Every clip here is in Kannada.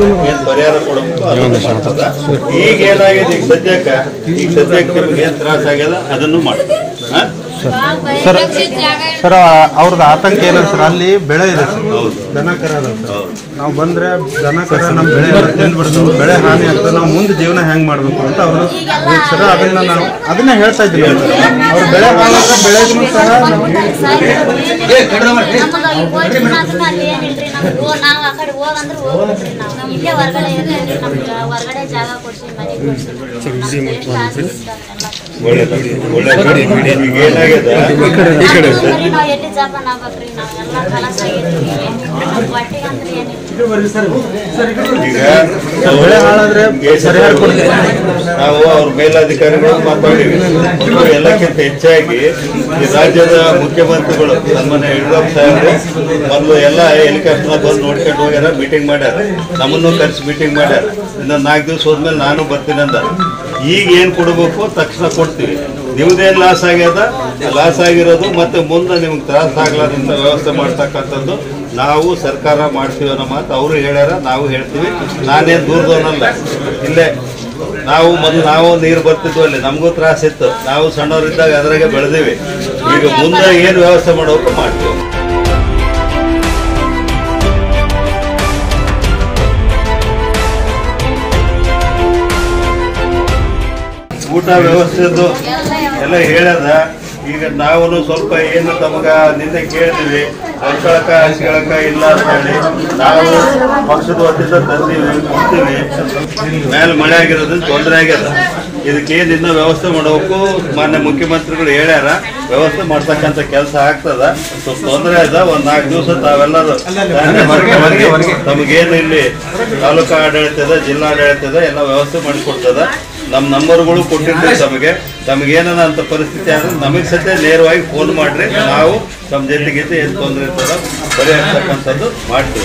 ಏನ್ ಪರಿಹಾರ ಕೊಡಬೇಕು ಅದನ್ನು ಮಾಡ್ತದ ಈಗ ಏನಾಗಿದೆ ಈಗ ಸದ್ಯಕ್ಕೆ ಈಗ ಸದ್ಯಕ್ಕೆ ನಿಮ್ಗೆ ಏನ್ ತ್ರಾಸ ಆಗ್ಯದ ಅದನ್ನು ಮಾಡಿ ಹಾ? ಸರ್ ಸರ್ ಅವ್ರದ್ದು ಆತಂಕ ಏನಂತ ಸರ್ ಅಲ್ಲಿ ಬೆಳೆ ಇದೆ ಸರ್ ದನ ಕರ ಅದ ಸರ್ ಹೌದು ನಾವು ಬಂದ್ರೆ ದನ ಕರ ನಮ್ಮ ಬೆಳೆ ಎಲ್ಲ ತಿಂದ್ಬಿಡ್ತಾವೆ ಬೆಳೆ ಹಾನಿ ಆಗ್ತದೆ ನಾವು ಮುಂದೆ ಜೀವನ ಹೆಂಗ್ ಮಾಡ್ಬೇಕು ಅಂತ ಅವರು ಸರ್ ಅದನ್ನ ನಾವು ಅದನ್ನ ಹೇಳ್ತಾ ಇದ್ದೀವಿ ಅವ್ರ ಬೆಳೆ ಹಾಳಾದ್ರೆ ಬೆಳೆಗೂ ಸಹ ನಾವು ನಾವು ಆ ಕಡೆ ಹೋಗಂದ್ರೆ ಹೋಗ್ಬಿಟ್ರಿ ನಾವು ಇಲ್ಲೇ ಹೊರಗಡೆ ಇರ್ತೀವಿ ನಮ್ಗೆ ಹೊರಗಡೆ ಜಾಗ ಕೊಡ್ಸಿ ಮನೆ ಕೊಡ್ಸಿ ನಮ್ಗೆ ಎಷ್ಟು ಆಸೆ ಇತ್ತು ಅದನ್ನೆಲ್ಲ ಒಳ್ಳೇದು ಒಳ್ಳೇದು ಈಗ ಏನಾಗ್ಯದ ಬರೀ ನಾವು ಎಲ್ಲಿ ಜಾಬನ್ ಆಗ್ಬೇಕ್ರಿ ನಾವೆಲ್ಲ ಕಲಸ ಆಗಿದ್ದೀವಿ ನಮ್ಗೆ ಹೊಟ್ಟಿಗೆ ಅಂದ್ರೆ ಏನಿಲ್ಲ ಈಗ ಬೆಳೆ ಹಾಳಾದ್ರೆ ಪರಿಹಾರ ಕೊಡ್ತೀವಿ ನಾವು ಅವ್ರ ಮೇಲಧಿಕಾರಿಗಳು ಮಾತಾಡಿವಿ ಇವರು ಎಲ್ಲಕ್ಕಿಂತ ಹೆಚ್ಚಾಗಿ ಈ ರಾಜ್ಯದ ಮುಖ್ಯಮಂತ್ರಿಗಳು ಸನ್ಮಾನ್ಯ ಯಡಿಯೂರಪ್ಪ ಸಾಹೇಬರು ಮೊದಲು ಎಲ್ಲ ಹೆಲಿಕಾಪ್ಟರ್ ಬಂದು ನೋಡ್ಕೊಂಡು ಹೋಗ್ಯಾರ ಮೀಟಿಂಗ್ ಮಾಡ್ಯಾರ ನಮ್ಮನ್ನು ಕರೆಸಿ ಮೀಟಿಂಗ್ ಮಾಡ್ಯಾರ ಇನ್ನೊಂದು ನಾಲ್ಕು ದಿವಸ ಹೋದ್ಮೇಲೆ ನಾನು ಬರ್ತೀನಿ ಅಂದ ಈಗ ಏನು ಕೊಡಬೇಕು ತಕ್ಷಣ ಕೊಡ್ತೀವಿ ನಿಮ್ದೇನು ಲಾಸ್ ಆಗ್ಯದ ಲಾಸ್ ಆಗಿರೋದು ಮತ್ತೆ ಮುಂದೆ ನಿಮ್ಗೆ ತ್ರಾಸ ಆಗ್ಲಾರ್ದಂತ ವ್ಯವಸ್ಥೆ ಮಾಡ್ತಕ್ಕಂಥದ್ದು ನಾವು ಸರ್ಕಾರ ಮಾಡ್ತೀವಿ ಅನ್ನೋ ಮಾತು ಅವರು ಹೇಳ್ಯಾರ ನಾವು ಹೇಳ್ತೀವಿ ನಾನೇನು ದೂರದವನಲ್ಲ ಇಲ್ಲೇ ನಾವು ಮೊದಲು ನಾವು ನೀರು ಬರ್ತಿದ್ವು ಅಲ್ಲಿ ನಮಗೂ ತ್ರಾಸ ಇತ್ತು ನಾವು ಸಣ್ಣವರಿದ್ದಾಗ ಅದ್ರಾಗೆ ಬೆಳೆದೀವಿ ಈಗ ಮುಂದೆ ಏನು ವ್ಯವಸ್ಥೆ ಮಾಡೋಕೆ ಮಾಡ್ತೀವಿ ಊಟ ವ್ಯವಸ್ಥೆದು ಎಲ್ಲ ಹೇಳ್ಯದ ಈಗ ನಾವು ಸ್ವಲ್ಪ ಏನು ತಮಗ ನಿನ್ನೆ ಕೇಳಿದ್ವಿ ಹೊಲ್ಕೊಳಕ ಹಚ್ಕೊಳಕ ಇಲ್ಲ ಅಂತ ಹೇಳಿ ನಾವು ಪಕ್ಷದ ವತಿಯಿಂದ ತಂದೀವಿ ಕೊಡ್ತೀವಿ ಮೇಲೆ ಮಳೆ ಆಗಿರೋದ್ರಿಂದ ತೊಂದರೆ ಆಗ್ಯದ ಇದಕ್ಕೇನು ಇನ್ನೂ ವ್ಯವಸ್ಥೆ ಮಾಡಬೇಕು ಮಾನ್ಯ ಮುಖ್ಯಮಂತ್ರಿಗಳು ಹೇಳ್ಯಾರ ವ್ಯವಸ್ಥೆ ಮಾಡ್ತಕ್ಕಂಥ ಕೆಲಸ ಆಗ್ತದ ಸ್ವಲ್ಪ ತೊಂದರೆ ಅದ ಒಂದ್ ನಾಲ್ಕು ದಿವಸ ತಾವೆಲ್ಲರೂ ಧಾನ್ಯ ಹೊರಗೆ ಹೊರಗೆ ತಮಗೇನು ಇಲ್ಲಿ ತಾಲೂಕಾ ಆಡಳಿತದ ಜಿಲ್ಲಾಡಳಿತದ ಎಲ್ಲ ವ್ಯವಸ್ಥೆ ಮಾಡಿಕೊಡ್ತದ ನಮ್ಮ ನಂಬರ್ಗಳು ಕೊಟ್ಟಿರ್ತೀವಿ ತಮಗೆ ತಮಗೇನ ಅಂತ ಪರಿಸ್ಥಿತಿ ಆದ್ರೆ ನಮಗೆ ಸದ್ಯ ನೇರವಾಗಿ ಫೋನ್ ಮಾಡ್ರಿ ನಾವು ತಮ್ಮ ಜೊತೆಗೆ ಏನು ತೊಂದರೆ ಇರ್ತದ ಪರಿಹರಿಸ್ತಕ್ಕಂಥದ್ದು ಮಾಡ್ತೀವಿ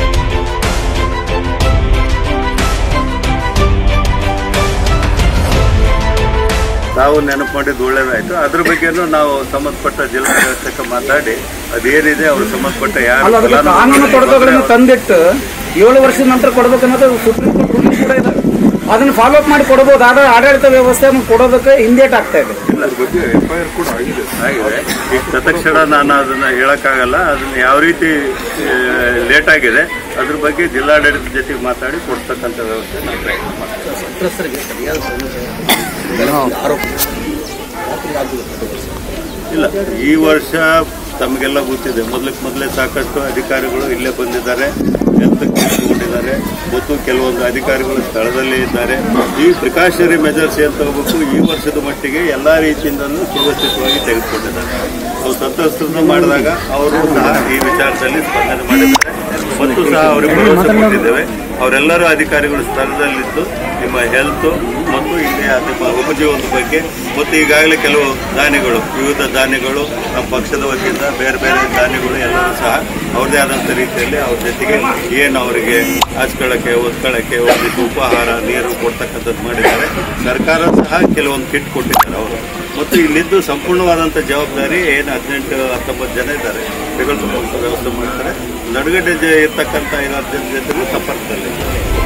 ನಾವು ನೆನಪು ಮಾಡಿದ್ದು ಒಳ್ಳೇದಾಯ್ತು ಅದ್ರ ಬಗ್ಗೆನೂ ನಾವು ಸಂಬಂಧಪಟ್ಟ ಜಿಲ್ಲಾಡಳಿತಕ್ಕೆ ಮಾತಾಡಿ ಅದೇನಿದೆ ಅವ್ರು ಸಂಬಂಧಪಟ್ಟ ಯಾರು ಅಲ್ಲ ಅದಕ್ಕೆ ಕಾನೂನು ಕೊಡೋದಗಳನ್ನು ತಂದಿಟ್ಟು ಏಳು ವರ್ಷದ ನಂತರ ಕೊಡ್ಬೇಕನ್ನೋದು ಸುಪ್ರೀಂ ಕೋರ್ಟ್ ರೂಲಿಂಗ್ ಕೂಡ ಇದೆ ಅದನ್ನ ಫಾಲೋ ಅಪ್ ಮಾಡಿ ಕೊಡಬಹುದು ಆದ್ರೆ ಆಡಳಿತ ವ್ಯವಸ್ಥೆಯನ್ನು ಕೊಡೋದಕ್ಕೆ ಹಿಂದೇಟ್ ಆಗ್ತಾ ಇದೆ ಆಗಿದೆ ಈಗ ತತ್ಕ್ಷಣ ನಾನು ಅದನ್ನ ಹೇಳಕ್ಕಾಗಲ್ಲ ಅದನ್ನ ಯಾವ ರೀತಿ ಲೇಟ್ ಆಗಿದೆ ಅದ್ರ ಬಗ್ಗೆ ಜಿಲ್ಲಾಡಳಿತ ಜೊತೆಗೆ ಮಾತಾಡಿ ಕೊಡ್ತಕ್ಕಂಥ ವ್ಯವಸ್ಥೆ ನಾವು ಪ್ರಯತ್ನ ಮಾಡ್ತೀವಿ ಇಲ್ಲ ಈ ವರ್ಷ ತಮಗೆಲ್ಲ ಗೊತ್ತಿದೆ ಮೊದಲಕ್ಕೆ ಮೊದಲೇ ಸಾಕಷ್ಟು ಅಧಿಕಾರಿಗಳು ಇಲ್ಲೇ ಬಂದಿದ್ದಾರೆ ಎತ್ತಕ್ಕೆ ತಗೊಂಡಿದ್ದಾರೆ ಮತ್ತು ಕೆಲವೊಂದು ಅಧಿಕಾರಿಗಳು ಸ್ಥಳದಲ್ಲೇ ಇದ್ದಾರೆ ಈ ಪ್ರಿಕಾಷನರಿ ಮೆಜರ್ಸ್ ಏನು ತಗೋಬೇಕು ಈ ವರ್ಷದ ಮಟ್ಟಿಗೆ ಎಲ್ಲ ರೀತಿಯಿಂದಲೂ ಸುವ್ಯವಸ್ಥಿತವಾಗಿ ತೆಗೆದುಕೊಂಡಿದ್ದಾರೆ ನಾವು ಸಂತ್ರಸ್ತರನ್ನ ಮಾಡಿದಾಗ ಅವರು ಸಹ ಈ ವಿಚಾರದಲ್ಲಿ ಸ್ಪಂದನೆ ಮಾಡಿದ್ದಾರೆ ಮತ್ತು ಸಹ ಅವರಿಗೆ ಭರವಸೆ ಕೊಟ್ಟಿದ್ದೇವೆ ಅವರೆಲ್ಲರೂ ಅಧಿಕಾರಿಗಳು ಸ್ಥಳದಲ್ಲಿದ್ದು ನಿಮ್ಮ ಹೆಲ್ತ್ ಮತ್ತು ಇಲ್ಲಿ ನಿಮ್ಮ ಉಪಜೀವನದ ಬಗ್ಗೆ ಮತ್ತು ಈಗಾಗಲೇ ಕೆಲವು ದಾನಿಗಳು ವಿವಿಧ ದಾನಿಗಳು ನಮ್ಮ ಪಕ್ಷದ ವತಿಯಿಂದ ಬೇರೆ ಬೇರೆ ದಾನಿಗಳು ಎಲ್ಲರೂ ಸಹ ಅವ್ರದೇ ಆದಂಥ ರೀತಿಯಲ್ಲಿ ಅವ್ರ ಜೊತೆಗೆ ಏನು ಅವರಿಗೆ ಹಚ್ಕೊಳ್ಳೋಕ್ಕೆ ಒದ್ಕೊಳ್ಳೋಕ್ಕೆ ಒಂದಿಷ್ಟು ಉಪಹಾರ ನೀರು ಕೊಡ್ತಕ್ಕಂಥದ್ದು ಮಾಡಿದ್ದಾರೆ ಸರ್ಕಾರ ಸಹ ಕೆಲವೊಂದು ಕಿಟ್ ಕೊಟ್ಟಿದ್ದಾರೆ ಅವರು ಮತ್ತು ಇಲ್ಲಿದ್ದು ಸಂಪೂರ್ಣವಾದಂಥ ಜವಾಬ್ದಾರಿ ಏನು ಹದಿನೆಂಟು ಹತ್ತೊಂಬತ್ತು ಜನ ಇದ್ದಾರೆ ಬೆಂಗಳೂರು ವ್ಯವಸ್ಥೆ ಮಾಡ್ತಾರೆ ನಡುಗಡ್ಡೆ ಜ- ಇರ್ತಕ್ಕಂಥ ಐದಾರು ಜನ ಜೊತೆಗೂ ಸಂಪರ್ಕದಲ್ಲಿ